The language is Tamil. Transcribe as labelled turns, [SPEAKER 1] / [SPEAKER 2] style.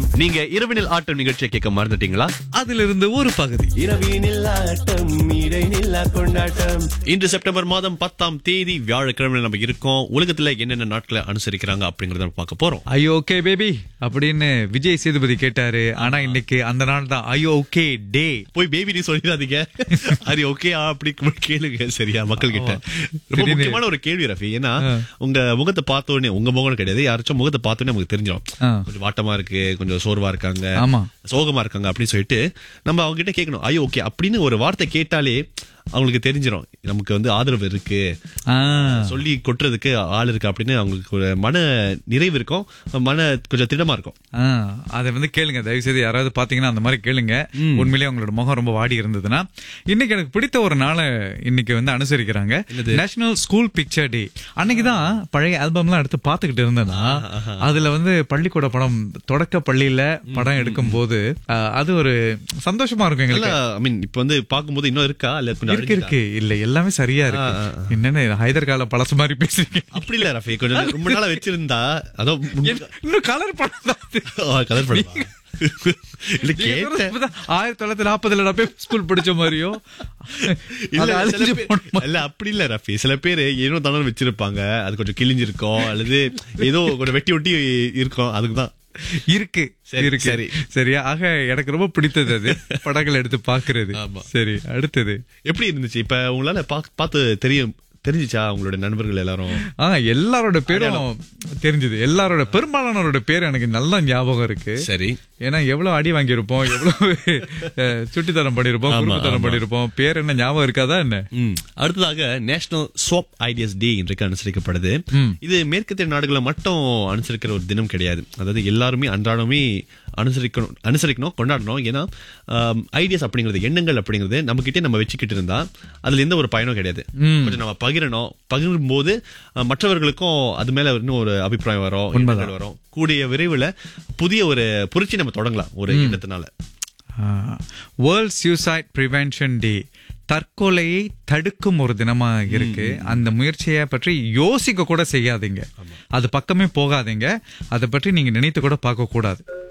[SPEAKER 1] நீங்க இரவினில் ஆட்டம் நிகழ்ச்சியை கேட்க மறந்துட்டீங்களா
[SPEAKER 2] அதிலிருந்து ஒரு பகுதி
[SPEAKER 3] இரவினில் ஆட்டம் இடைநில்லா கொண்டாட்டம்
[SPEAKER 1] இன்று செப்டம்பர் மாதம் பத்தாம் தேதி வியாழக்கிழமை நம்ம இருக்கோம் உலகத்துல என்னென்ன நாட்களை அனுசரிக்கிறாங்க அப்படிங்கறத நம்ம பார்க்க போறோம்
[SPEAKER 2] ஐயோ ஓகே பேபி அப்படின்னு விஜய் சேதுபதி கேட்டாரு ஆனா இன்னைக்கு அந்த நாள் தான் ஐயோ ஓகே டே
[SPEAKER 1] போய் பேபி நீ சொல்லிடாதீங்க அது ஓகே அப்படி கேளுங்க சரியா மக்கள் கிட்ட ரொம்ப
[SPEAKER 2] திடீர்னு-
[SPEAKER 1] முக்கியமான ஒரு கேள்வி ரஃபி ஏன்னா உங்க முகத்தை பார்த்த உடனே உங்க முகம் கிடையாது யாராச்சும் முகத்தை பார்த்த உடனே நமக்கு தெரிஞ்சிடும்
[SPEAKER 2] ஆ.
[SPEAKER 1] கொஞ்சம் வாட்டமா இருக்கு கொஞ்சம் சோர்வா இருக்காங்க
[SPEAKER 2] ஆமா.
[SPEAKER 1] சோகமா இருக்காங்க அப்படின்னு சொல்லிட்டு நம்ம அவங்க கிட்ட கேட்கணும் ஐயோ ஓகே அப்படின்னு ஒரு வார்த்தை கேட்டாலே அவங்களுக்கு தெரிஞ்சிடும் நமக்கு வந்து ஆதரவு இருக்கு
[SPEAKER 2] ஆ,
[SPEAKER 1] சொல்லி கொட்டுறதுக்கு ஆள் இருக்கு அப்படின்னு அவங்களுக்கு ஒரு மன நிறைவு இருக்கும் மன கொஞ்சம் திடமா இருக்கும்
[SPEAKER 2] ஆ, அதை வந்து கேளுங்க தயவு செய்து யாராவது பாத்தீங்கன்னா அந்த மாதிரி கேளுங்க உண்மையிலேயே உங்களோட முகம் ரொம்ப வாடி இருந்ததுன்னா இன்னைக்கு எனக்கு பிடித்த ஒரு நாளை இன்னைக்கு வந்து அனுசரிக்கிறாங்க நேஷனல் ஸ்கூல் பிக்சர் டே அன்னைக்குதான் பழைய ஆல்பம்லாம் எடுத்து பாத்துக்கிட்டு இருந்தேன்னா அதுல வந்து பள்ளிக்கூட படம் தொடக்க பள்ளியில படம் எடுக்கும் போது அது ஒரு சந்தோஷமா இருக்கும் எங்களுக்கு
[SPEAKER 1] ஐ மீன் இப்ப வந்து பாக்கும்போது இன்னும் இருக்கா இல்ல கொஞ்சம்
[SPEAKER 2] இருக்கு இருக்கு இல்ல எல்லாமே சரியா இருக்கு என்னன்னு ஹைதர் கால பழசு மாதிரி பேசுறீங்க
[SPEAKER 1] அப்படி இல்ல ரஃபி கொஞ்சம் ரொம்ப நாளா வச்சிருந்தா அதோ
[SPEAKER 2] இன்னும் கலர் படம் தான் அது.
[SPEAKER 1] கலர் படம் இல்ல கேட்டேன்
[SPEAKER 2] இப்பதான் ஆயிரத்தி தொள்ளாயிரத்தி நாற்பதுல நான் போய் ஸ்கூல் படிச்ச மாதிரியோ
[SPEAKER 1] இல்ல
[SPEAKER 2] அது
[SPEAKER 1] சில
[SPEAKER 2] அழிஞ்சு
[SPEAKER 1] பேர்-
[SPEAKER 2] போன மாதிரி.
[SPEAKER 1] இல்ல அப்படி இல்ல ரஃபி சில பேர் ஏனோ தானோ வச்சிருப்பாங்க அது கொஞ்சம் கிழிஞ்சிருக்கும் அல்லது ஏதோ கொஞ்சம் வெட்டி ஒட்டி இருக்கும் அதுக்குதான்
[SPEAKER 2] இருக்கு
[SPEAKER 1] சரி,
[SPEAKER 2] இருக்கு
[SPEAKER 1] சரி.
[SPEAKER 2] சரியா ஆக எனக்கு ரொம்ப பிடித்தது அது படங்கள் எடுத்து பாக்குறது
[SPEAKER 1] ஆமா.
[SPEAKER 2] சரி அடுத்தது
[SPEAKER 1] எப்படி இருந்துச்சு இப்ப உங்களால பா- பார்த்து தெரியும் தெரிஞ்சுச்சா உங்களோட நண்பர்கள் எல்லாரும்
[SPEAKER 2] ஆ எல்லாரோட பேரும் தெரிஞ்சது எல்லாரோட பெரும்பாலானோரோட பேர் எனக்கு நல்லா ஞாபகம் இருக்கு
[SPEAKER 1] சரி
[SPEAKER 2] ஏன்னா எவ்வளவு அடி வாங்கியிருப்போம் எவ்வளவு அஹ், சுட்டித்தனம் பண்ணிருப்போம்
[SPEAKER 1] ஆமா,
[SPEAKER 2] குடும்பத்தனம்
[SPEAKER 1] ஆமா.
[SPEAKER 2] பண்ணிருப்போம் பேர் என்ன ஞாபகம் இருக்காதா என்ன
[SPEAKER 1] ம். அடுத்ததாக நேஷனல் ஸ்வாப் ஐடியாஸ் டே இன்றைக்கு அனுசரிக்கப்படுது இது மேற்கத்திய நாடுகளை மட்டும் அனுசரிக்கிற ஒரு தினம் கிடையாது அதாவது எல்லாருமே அன்றாடமே அனுசரிக்கணும் அனுசரிக்கணும் கொண்டாடணும் ஏன்னா ஐடியாஸ் அப்படிங்கிறது எண்ணங்கள் அப்படிங்கிறது நம்ம கிட்டே நம்ம வச்சுக்கிட்டு இருந்தா அதுல எந்த ஒரு பயனும் கிடையாது கொஞ்சம் நம்ம பகிரணும் பகிரும் போது அஹ், மற்றவர்களுக்கும் அது மேல இன்னும் ஒரு அபிப்பிராயம் வரும் எண்ணங்கள் வரும் கூடிய விரைவில் புதிய ஒரு புரட்சி நம்ம தொடங்கலாம் ஒரு எண்ணத்தினால
[SPEAKER 2] வேர்ல்ட் சூசைட் ப்ரிவென்ஷன் டே தற்கொலையை தடுக்கும் ஒரு தினமா இருக்கு அந்த முயற்சியை பற்றி யோசிக்க கூட செய்யாதீங்க அது பக்கமே போகாதீங்க அதை பற்றி நீங்க நினைத்து கூட பார்க்க கூடாது